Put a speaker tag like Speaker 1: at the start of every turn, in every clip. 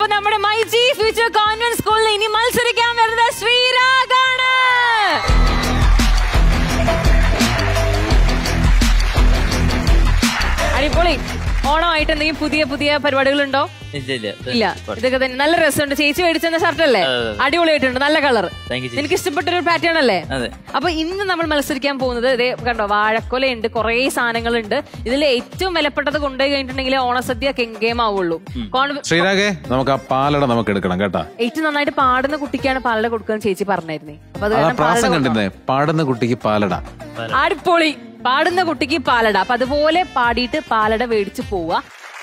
Speaker 1: നമ്മുടെ myG future convent സ്കൂളിൽ ഇനി മത്സരിക്കാൻ വരുന്നത് ശ്രീരാഗാണ് അടിപൊളി ഓണമായിട്ട് എന്തെങ്കിലും പുതിയ പുതിയ പരിപാടികളുണ്ടോ
Speaker 2: ഇല്ല ഇല്ല
Speaker 1: ഇല്ല ഇതൊക്കെ തന്നെ നല്ല രസമുണ്ട് ചേച്ചി മേടിച്ചെന്ന ഷർട്ട് അല്ലേ
Speaker 2: അതെ, അതെ.
Speaker 1: അടിപൊളിയായിട്ടുണ്ട് നല്ല കളർ
Speaker 2: Thank you, ചേച്ചി.
Speaker 1: എനിക്ക് ഇഷ്ടപ്പെട്ട ഒരു പാറ്റേൺ അല്ലേ
Speaker 2: അതെ
Speaker 1: അപ്പൊ ഇന്ന് നമ്മൾ മത്സരിക്കാൻ പോകുന്നത് ഇതേ കണ്ടോ വാഴക്കൊലയുണ്ട് കുറേ സാധനങ്ങളുണ്ട് ഇതിൽ ഏറ്റവും വിലപ്പെട്ടത് കൊണ്ടുപോയി കഴിഞ്ഞിട്ടുണ്ടെങ്കിൽ ഓണസദ്യ ഗെയിം ആവുള്ളൂ കോൺ-
Speaker 3: ശ്രീരാഗേ നമുക്ക് ആ പാലട നമുക്ക് എടുക്കണം കേട്ടാ
Speaker 1: ഏറ്റവും നന്നായിട്ട് പാടുന്ന കുട്ടിക്കാണ് പാലട കൊടുക്കാൻ ചേച്ചി പറഞ്ഞായിരുന്നേ അപ്പൊ അത്
Speaker 3: ആ
Speaker 1: കാരണം
Speaker 3: പ്രാസം
Speaker 1: പാലട
Speaker 3: കണ്ടിരുന്നേ പാടുന്ന കുട്ടിക്ക് പാലട
Speaker 1: കൊണ്ടുവാ. അടിപൊളി പാടുന്ന കുട്ടിക്ക് പാലട അപ്പൊ അതുപോലെ പാടിയിട്ട് പാലട മേടിച്ച് പോവുക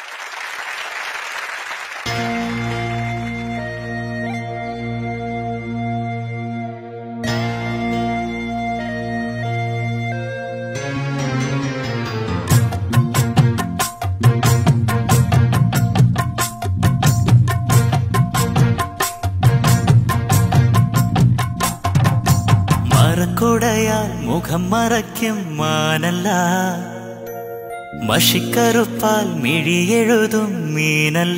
Speaker 4: മറക്കുടയാൽ മുഖം മറയ്ക്കും മാനല്ല മഷിക്കറുപ്പാൽ മിഴിയെഴുതും മീനല്ല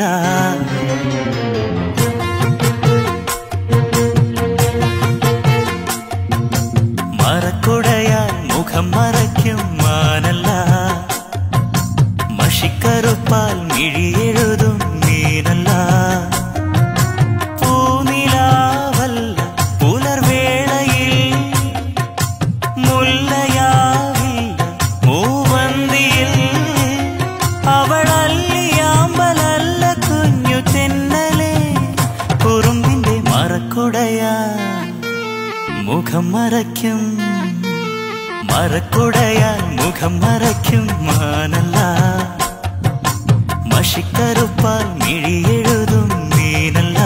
Speaker 4: മറക്കുടയാൽ മുഖം മറയ്ക്കും മാനല്ല മഷിക്കറുപ്പാൽ മിഴിയെഴുതും മീനല്ല പൂനിലാവല്ല പുലർവേളയിൽ മുല്ലയാവില്ല മൂവന്തിയിൽ അവളല്ലിയാമ്പലല്ല കുഞ്ഞു തെന്നലെ കുറുമ്പിന്റെ മറക്കുടയാ മുഖം മറയ്ക്കും മറക്കുടയാൽ മുഖം മറയ്ക്കും മാനല്ല മഷിക്കറുപ്പാൽ മിഴിയെഴുതും മീനല്ല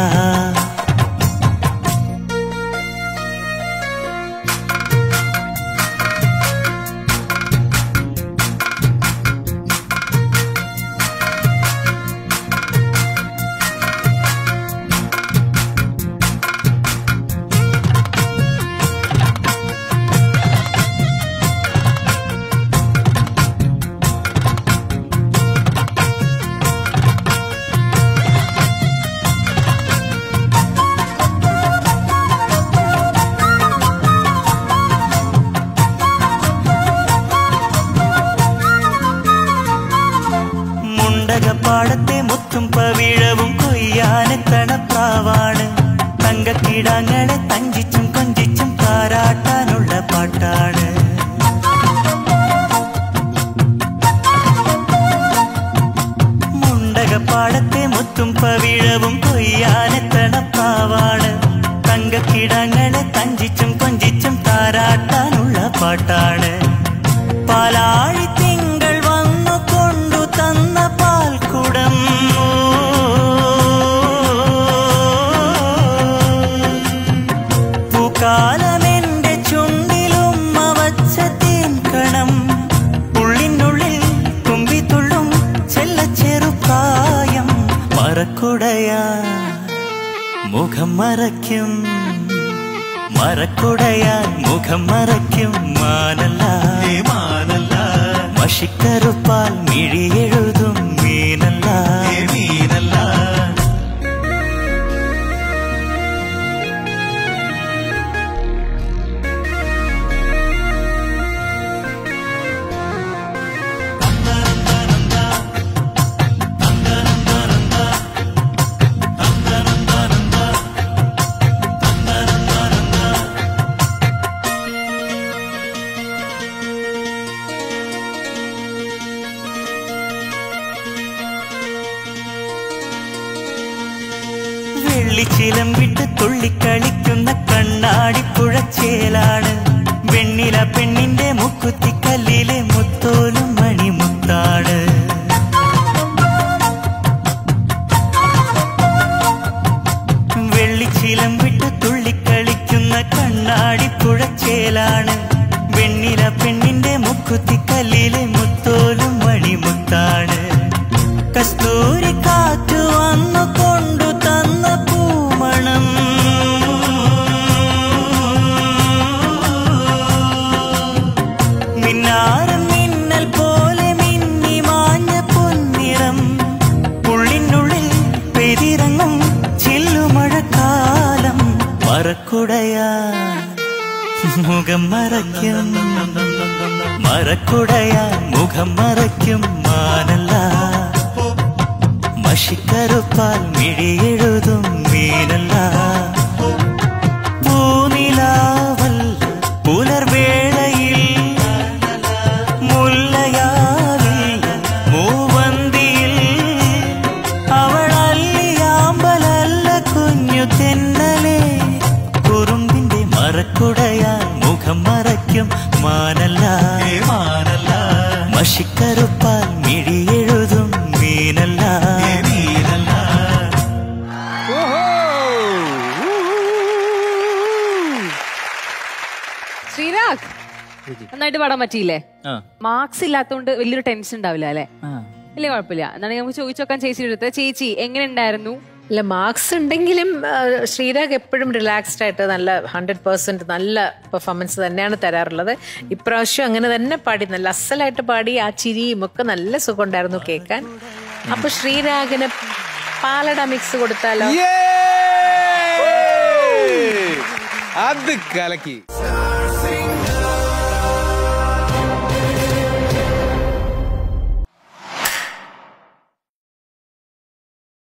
Speaker 4: മുണ്ടകപ്പാടത്തെ മുത്തും പവിഴവും കൊയ്യാനെത്തണ പ്രാവാണ് തങ്കക്കിടാങ്ങളെ തഞ്ചിച്ചും കൊഞ്ചിച്ചും താരാട്ടാനുള്ള പാട്ടാണ് മുണ്ടകപ്പാടത്തെ മുത്തും പവിഴവും കൊയ്യാനെത്തണ പ്രാവാണ് തങ്കക്കിടങ്ങളെ തഞ്ചിച്ചും കൊഞ്ചിച്ചും താരാട്ടാനുള്ള പാട്ടാണ് പാലാഴി തിങ്കൾ വന്നു കൊണ്ടു തന്ന പാൽക്കുടം പൂക്കാലമെന്റെ ചുണ്ടിലും അവച്ച തേൻകണം ഉള്ളിനുള്ളിൽ തുമ്പിത്തുള്ളും ചെല്ല ചെറുപ്രായം മറക്കുടയാ മുഖം മറയ്ക്കും മറക്കുടയാൽ മുഖം മറയ്ക്കും മാനല്ല മാനല്ല മഷിക്കറുപ്പാൽ മിഴിയെഴുതും മീനല്ല മീനല്ല വെള്ളിച്ചിലം വിട്ട് തുള്ളിക്കളിക്കുന്ന കണ്ണാടി പുഴച്ചേലാണ് വെണ്ണില പെണ്ണിന്റെ മുക്കുത്തിക്കല്ലിലെ മുത്തോലും മണിമുത്താണ് വെള്ളിച്ചിലം വിട്ട് തുള്ളിക്കളിക്കുന്ന കണ്ണാടി പുഴച്ചേലാണ് വെണ്ണില പെണ്ണിന്റെ മുക്കുത്തിക്കല്ലിലെ മുത്തോലും മണിമുത്താണ് കസ്തൂരി കാറ്റു വന്നു കൊണ്ടു തന്ന പൂമണം മിന്നാരം മിന്നൽ പോലെ മിന്നി മാഞ്ഞ പൊന്നിറം ഉള്ളിനുള്ളിൽ പെരിറങ്ങും മറക്കുടയാ മുഖം മറയ്ക്കും മറക്കുടയാ മുഖം മറയ്ക്കും മാനല്ല മഷിക്കറുപ്പാൽ മിഴിയെഴുതും മീനല്ല പൂനിലാവല്ല പുലർവേളയിൽ മുല്ലയാവില്ല മൂവന്തിയിൽ അവളല്ലിയാമ്പലല്ല കുഞ്ഞു തെന്നലേ കുറുമ്പിന്റെ മറക്കുടയാൽ മുഖം മറയ്ക്കും മാനല്ല മാനല്ല മഷിക്കറുപ്പാൽ മിഴിയെഴുതും മീനല്ല മീനല്ല
Speaker 1: ശ്രീരാഗ് നന്നായിട്ട് പാടാൻ പറ്റിയില്ലേ മാർക്സ് ഇല്ലാത്തതുകൊണ്ട് വലിയൊരു ടെൻഷൻ ഉണ്ടാവില്ല അല്ലെ വലിയ കുഴപ്പമില്ല എന്നാണ് നമുക്ക് ചോദിച്ചു നോക്കാൻ ചേച്ചി അടുത്ത് ചേച്ചി എങ്ങനെ ഉണ്ടായിരുന്നു
Speaker 2: അല്ല മാർക്സ് ഉണ്ടെങ്കിലും ആ, ശ്രീരാഗ് എപ്പോഴും റിലാക്സ്ഡ് ആയിട്ട് നല്ല ഹൺഡ്രഡ് പേഴ്സെന്റ് നല്ല പെർഫോമൻസ് തന്നെയാണ് തരാറുള്ളത് ഇപ്രാവശ്യം അങ്ങനെ തന്നെ പാടി നല്ല അസലായിട്ട് പാടി ആ ചിരിയും ഒക്കെ നല്ല സുഖം ഉണ്ടായിരുന്നു കേൾക്കാൻ അപ്പൊ ശ്രീരാഗിന് പാലട മിക്സ് കൊടുത്താലോ
Speaker 3: അത് കലക്കി